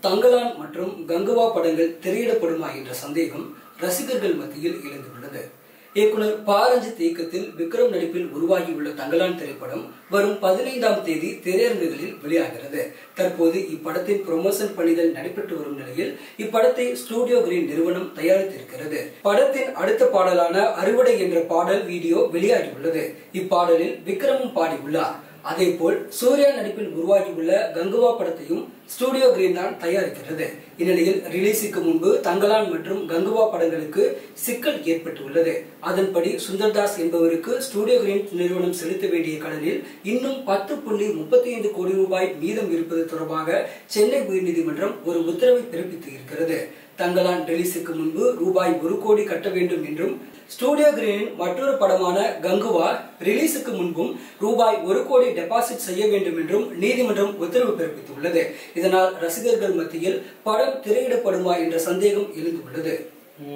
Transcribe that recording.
தங்கலான் மற்றும் கங்குவா படங்கள் திரையிடப்படுமா என்ற சந்தேகம் ரசிகர்கள் மத்தியில் எழுந்துள்ளது இயக்குனர் பாரஞ்சித் இயக்கத்தில் விக்ரம் நடிப்பில் உருவாகியுள்ள தங்கலான் திரைப்படம் வரும் பதினைந்தாம் தேதி திரையரங்குகளில் வெளியாகிறது தற்போது இப்படத்தின் ப்ரொமோஷன் பணிகள் நடைபெற்று வரும் நிலையில் இப்படத்தை ஸ்டூடியோ கிரீன் நிறுவனம் தயாரித்திருக்கிறது படத்தின் அடுத்த பாடலான அறுவடை என்ற பாடல் வீடியோ வெளியாகியுள்ளது இப்பாடலில் விக்ரமும் பாடியுள்ளார் அதேபோல் சூர்யா நடிப்பில் உருவாகியுள்ள கங்குவா படத்தையும் ஸ்டூடியோ கிரீன் தான் தயாரிக்கிறது இந்நிலையில் ரிலீஸுக்கு முன்பு தங்கலான் மற்றும் கங்குவா படங்களுக்கு சிக்கல் ஏற்பட்டுள்ளது அதன்படி சுந்தர்தாஸ் என்பவருக்கு ஸ்டூடியோ கிரீன் நிறுவனம் செலுத்த வேண்டிய கடனில் இன்னும் பத்து புள்ளி முப்பத்தி ஐந்து கோடி ரூபாய் மீதம் இருப்பது தொடர்பாக சென்னை உயர்நீதிமன்றம் ஒரு உத்தரவை பிறப்பித்து இருக்கிறது தங்கலான் ரிலீஸுக்கு முன்பு ரூபாய் ஒரு கோடி கட்ட வேண்டும் என்றும் ஸ்டூடியோ கிரீனின் மற்றொரு படமான கங்குவா ரிலீஸுக்கு முன்பும் ரூபாய் ஒரு கோடி டெபாசிட் செய்ய வேண்டும் என்றும் நீதிமன்றம் உத்தரவு பிறப்பித்துள்ளது இதனால் ரசிகர்கள் மத்தியில் படம் திரையிடப்படுமா என்ற சந்தேகம் எழுந்துள்ளது